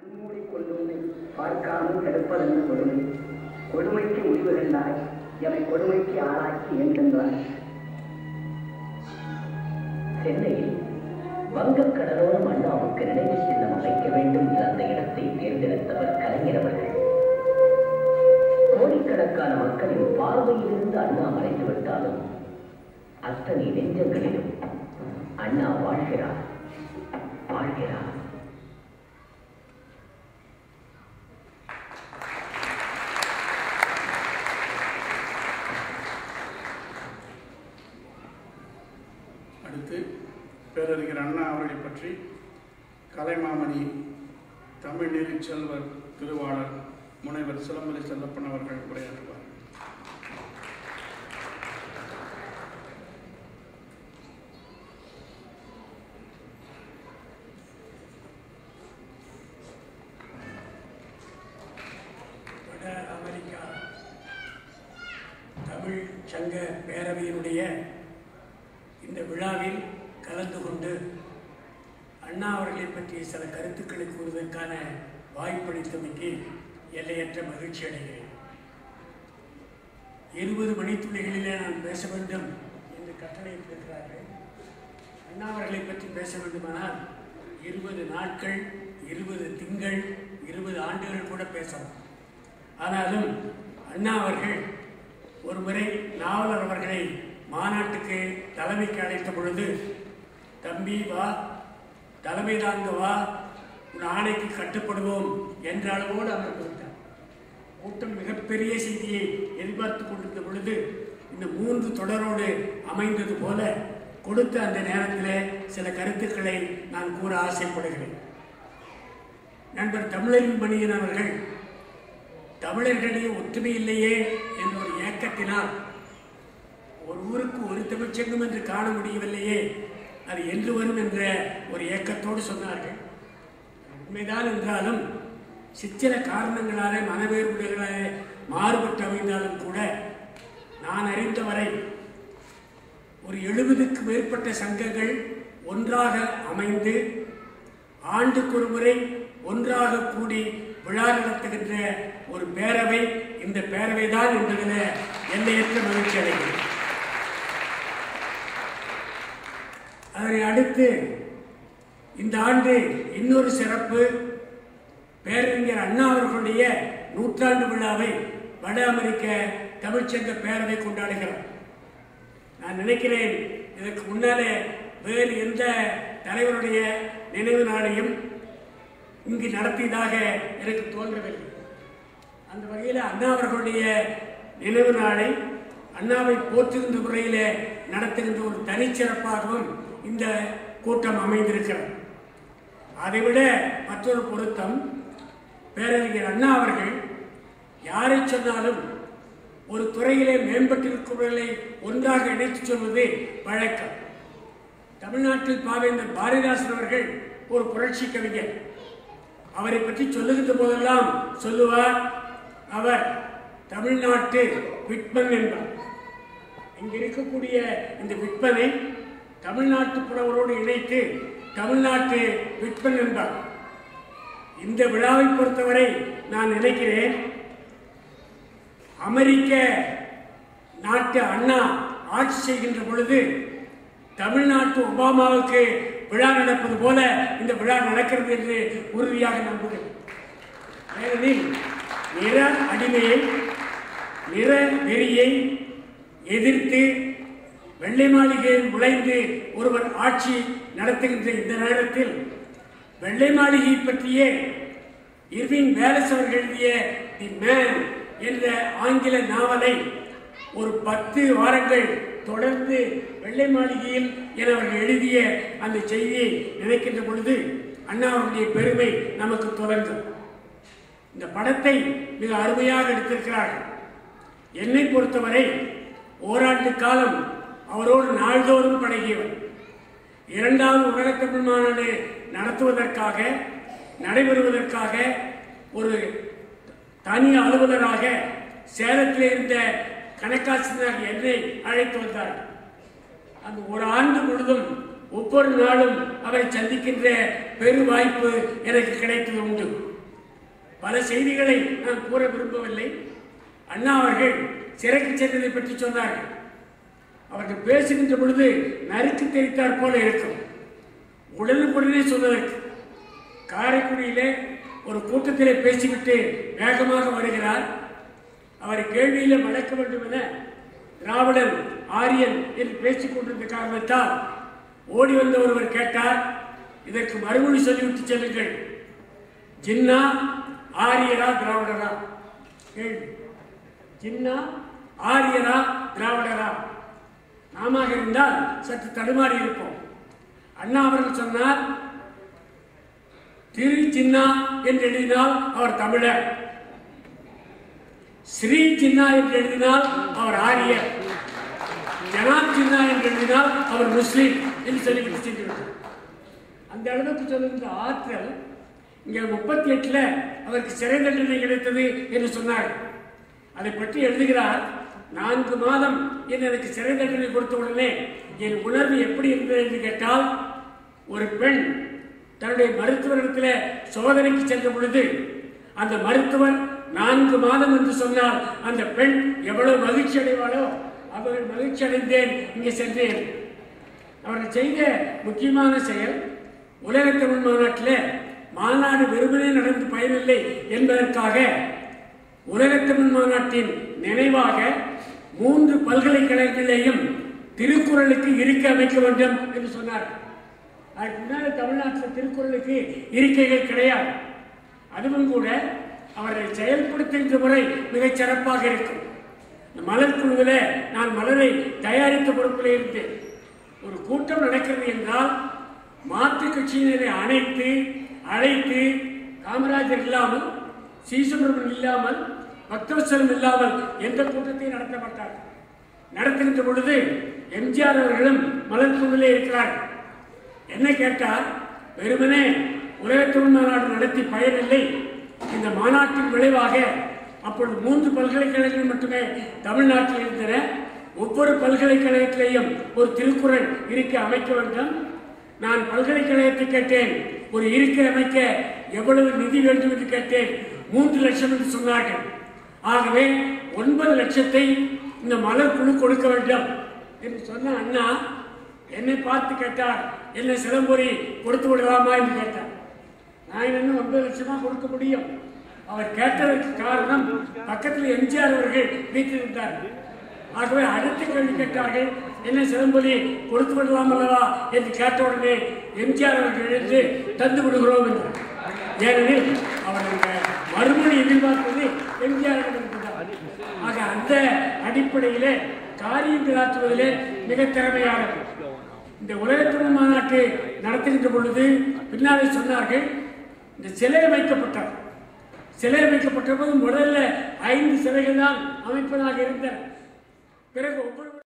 மூடிக்கொண்டு உன்னை பார்க்காமல் கிடப்பதென்று கொடுமை கொடுமைக்கு முடிவு கண்டாய் எமை கொடுமைக்கு ஆளாக்கி என்றாய் சென்னையில் வங்கக்கடலோரம் அண்ணாவுக்கு நினைவு சின்னம் அமைக்க வேண்டும் என்ற அந்த இடத்தை தேர்ந்தெடுத்தவர் கலைஞர் அவர்கள் கோடிக்கணக்கான மக்களின் பார்வையிலிருந்து அண்ணா மறைந்து விட்டாலும் அத்தனை நெஞ்சங்களிலும் அண்ணா வாழ்கிறார் வாழ்கிறார் அடுத்து பேரறிஞர் அண்ணா அவர்களை பற்றி கலைமாமணி தமிழ் நெறி செல்வர் திருவாளர் முனைவர் சிலம்பலி செல்லப்பன் அவர்கள் உரையாற்றுவார் வட அமெரிக்கா தமிழ் சங்க பேரவையினுடைய இந்த விழாவில் கலந்து கொண்டு அண்ணா அவர்களை பற்றிய சில கருத்துக்களை கூறுவதற்கான வாய்ப்பளித்தமைக்கு எல்லையற்ற மகிழ்ச்சி அடைகிறேன் இருபது மணித்துளிகளிலே நான் பேச வேண்டும் என்று கட்டளையிட்டிருக்கிறார்கள் அண்ணா அவர்களை பற்றி பேச வேண்டுமானால் இருபது நாட்கள் இருபது திங்கள் இருபது ஆண்டுகள் கூட பேசலாம் ஆனாலும் அண்ணா அவர்கள் ஒரு முறை நாவலர் அவர்களை மாநாட்டுக்கு தலைமைக்கு அழைத்த பொழுது தம்பி வா தலைமை தாங்க வா உன் ஆணைக்கு கட்டுப்படுவோம் என்ற அளவோடு அவர் கொடுத்தார் கூட்டம் மிகப்பெரிய செய்தியை எதிர்பார்த்து கொண்டிருந்த பொழுது இந்த மூன்று தொடரோடு அமைந்தது போல கொடுத்த அந்த நேரத்தில் சில கருத்துக்களை நான் கூற ஆசைப்படுகிறேன் நண்பர் தமிழரின் மணியன் அவர்கள் தமிழர்களிடையே ஒற்றுமை இல்லையே என்ற ஒரு ஏக்கத்தினால் ஒரு ஊருக்கு ஒரு தமிழ்ச்சங்கம் என்று காண முடியவில்லையே அது என்று வரும் என்ற ஒரு ஏக்கத்தோடு சொன்னார்கள் உண்மைதான் என்றாலும் சிற்சில காரணங்களாலே மனவேறுபாடுகளாலே மாறுபட்டு அமைந்தாலும் கூட நான் அறிந்தவரை ஒரு எழுபதுக்கு மேற்பட்ட சங்கங்கள் ஒன்றாக அமைந்து ஆண்டுக்கு ஒரு முறை ஒன்றாக கூடி விழா நடத்துகின்ற ஒரு பேரவை இந்த பேரவை தான் என்பதில் எல்லையற்ற மகிழ்ச்சி அடைகிறேன் அதனை அடுத்து இந்த ஆண்டு இன்னொரு சிறப்பு பேரறிஞர் அண்ணா அவர்களுடைய நூற்றாண்டு விழாவை வட அமெரிக்க தமிழ்ச்சங்க பேரவை கொண்டாடுகிறார் நான் நினைக்கிறேன் இதற்கு முன்னாலே வேறு எந்த தலைவருடைய நினைவு நாளையும் இங்கு நடத்தியதாக எனக்கு தோன்றவில்லை அந்த வகையில் அண்ணா அவர்களுடைய நினைவு நாளை அண்ணாவை போற்றுகின்ற முறையில் நடத்துகின்ற ஒரு தனிச்சிறப்பாகவும் இந்த கூட்டம் அமைந்திருக்கிறது அதைவிட மற்றொரு பொருத்தம் பேரறிஞர் அண்ணா அவர்கள் யாரை சொன்னாலும் ஒரு துறையிலே மேம்பட்டிருக்கிறவர்களை ஒன்றாக இணைத்துச் சொல்வது வழக்கம் தமிழ்நாட்டில் பாவேந்தர் பாரதிதாசன் அவர்கள் ஒரு புரட்சி கவிஞர் அவரை பற்றி சொல்லுகின்ற போதெல்லாம் சொல்லுவார் அவர் தமிழ்நாட்டு விட்பன் என்பார் இங்கு இருக்கக்கூடிய இந்த விற்பனை தமிழ்நாட்டு புலவரோடு இணைத்து தமிழ்நாட்டு விற்பன் என்பார் இந்த விழாவை பொறுத்தவரை நான் நினைக்கிறேன் அமெரிக்க நாட்டு அண்ணா ஆட்சி செய்கின்ற பொழுது தமிழ்நாட்டு ஒபாமாவுக்கு விழா நடப்பது போல இந்த விழா நடக்கிறது என்று உறுதியாக நம்புகிறேன் ஏனெனில் நிற அடிமையை நிற வெறியை எதிர்த்து வெள்ளை மாளிகையில் நுழைந்து ஒருவர் ஆட்சி நடத்துகின்ற இந்த நேரத்தில் வெள்ளை மாளிகை பற்றிய இர்வின் வேலஸ் அவர்கள் எழுதிய தி மேன் என்ற ஆங்கில நாவலை ஒரு பத்து வாரங்கள் தொடர்ந்து வெள்ளை மாளிகையில் என அவர்கள் எழுதிய அந்த செய்தியை நினைக்கின்ற பொழுது அண்ணா அவருடைய பெருமை நமக்கு தொடர்ந்தது இந்த படத்தை மிக அருமையாக எடுத்திருக்கிறார்கள் என்னை பொறுத்தவரை ஓராண்டு காலம் அவரோடு நாள்தோறும் பழகியவர் இரண்டாவது உலக தமிழ் மாநாடு நடத்துவதற்காக நடைபெறுவதற்காக ஒரு தனி அலுவலராக சேலத்தில் இருந்த கணக்காசிரியர் என்னை அழைத்து வந்தார் அந்த ஒரு ஆண்டு முழுதும் ஒவ்வொரு நாளும் அவரை சந்திக்கின்ற பெரு வாய்ப்பு எனக்கு கிடைத்தது உண்டு பல செய்திகளை நான் கூற விரும்பவில்லை அண்ணா அவர்கள் சிறைக்கு சென்றதை பற்றி சொன்னார்கள் அவர்கள் பேசுகின்ற பொழுது நறுக்கு தெரித்தார் போல இருக்கும் உடனுக்குடனே சொன்னதற்கு காரைக்குடியிலே ஒரு கூட்டத்திலே பேசிவிட்டு வேகமாக வருகிறார் அவரை கேள்வியிலே மடக்க வேண்டும் என திராவிடன் ஆரியன் என்று பேசிக் கொண்டிருந்த காரணத்தால் ஓடி வந்த ஒருவர் கேட்டார் இதற்கு மறுமொழி சொல்லிவிட்டு செல்லுங்கள் ஜின்னா ஆரியரா திராவிடரா கேள்வி ஜின்னா ஆரியரா திராவிடரா நாம இருந்தால் சற்று தடுமாறி இருப்போம் அண்ணா அவர்கள் சொன்னார் திரு சின்னா என்று எழுதினால் அவர் தமிழர் ஸ்ரீ சின்னா என்று எழுதினால் அவர் ஆரியர் ஜனாப் சின்னா என்று எழுதினால் அவர் முஸ்லீம் என்று சொல்லிவிட்டு சென்று விட்டார். அந்த அளவுக்கு சொல்லுகின்ற ஆற்றல் இங்கே முப்பத்தி எட்டுல அவருக்கு சிறை தண்டனை கிடைத்தது என்று சொன்னார் அதை பற்றி எழுதுகிறார் நான்கு மாதம் என்று எனக்கு சிறை தண்டனை கொடுத்த உடனே என் உணர்வு எப்படி இருந்தது என்று கேட்டால் ஒரு பெண் தன்னுடைய மருத்துவரிடத்தில் சோதனைக்கு சென்ற பொழுது அந்த மருத்துவர் நான்கு மாதம் என்று சொன்னால் அந்த பெண் எவ்வளவு மகிழ்ச்சி அடைவாளோ அவர்கள் மகிழ்ச்சி அடைந்தேன் இங்கே சென்றேன் அவர்கள் செய்த முக்கியமான செயல் உலக தமிழ் மாநாட்டில் மாநாடு வெறுமனே நடந்து பயனில்லை என்பதற்காக உலக தமிழ் மாநாட்டின் நினைவாக மூன்று பல்கலைக்கழகங்களையும் திருக்குறளுக்கு இருக்க அமைக்க வேண்டும் என்று சொன்னார் அதுக்கு முன்னாடி தமிழ்நாட்டில் திருக்குறளுக்கு இருக்கைகள் கிடையாது அதுவும் கூட அவரை செயல்படுத்துகின்ற முறை மிகச் சிறப்பாக இருக்கும் இந்த மலர் குழுவில் நான் மலரை தயாரித்த பொறுப்பில் இருந்தேன் ஒரு கூட்டம் நடக்கிறது என்றால் மாற்றுக் கட்சியினரை அணைத்து அழைத்து காமராஜர் இல்லாமல் சீசுபிரமன் இல்லாமல் பக்தவசலம் இல்லாமல் எந்த கூட்டத்தையும் நடத்த மாட்டார்கள் நடத்துகின்ற பொழுது எம்ஜிஆர் அவர்களும் மலர் குழுவிலே இருக்கிறார்கள் என்ன கேட்டால் வெறுமனே உலக தமிழ் மாநாடு நடத்தி பயனில்லை இந்த மாநாட்டின் விளைவாக அப்பொழுது மூன்று பல்கலைக்கழகங்கள் மட்டுமே தமிழ்நாட்டில் இருந்தன ஒவ்வொரு பல்கலைக்கழகத்திலேயும் ஒரு திருக்குறள் இருக்க அமைக்க வேண்டும் நான் பல்கலைக்கழகத்தை கேட்டேன் ஒரு இருக்கை அமைக்க எவ்வளவு நிதி வேண்டும் என்று கேட்டேன் மூன்று லட்சம் என்று சொன்னார்கள் ஆகவே ஒன்பது லட்சத்தை இந்த மலர் குழு கொடுக்க வேண்டும் என்று சொன்ன அண்ணா என்னை பார்த்து கேட்டார் என்ன சிலம்பொறி கொடுத்து விடலாமா என்று கேட்டார் நான் இன்னும் ஒன்பது லட்சமா கொடுக்க முடியும் அவர் கேட்டதற்கு காரணம் பக்கத்தில் எம்ஜிஆர் அவர்கள் வீட்டிருந்தார் ஆகவே அடுத்த கேள்வி கேட்டார்கள் என்ன சிலம்பொலி கொடுத்து விடலாம் அல்லவா என்று கேட்ட உடனே எம்ஜிஆர் அவர்கள் எழுந்து தந்து விடுகிறோம் என்று ஏனெனில் அவர் அந்த மறுமொழி எதிர்பார்ப்பது எம்ஜிஆர் இருந்தார் ஆக அந்த அடிப்படையிலே காரியங்கள் ஆற்றுவதிலே மிக திறமையானவர் இந்த உலக தமிழ் மாநாட்டு நடத்துகின்ற பொழுது பின்னாலே சொன்னார்கள் இந்த சிலை அமைக்கப்பட்டார் சிலை அமைக்கப்பட்ட போது முதல்ல ஐந்து சிலைகள் தான் அமைப்பதாக இருந்தன பிறகு ஒவ்வொரு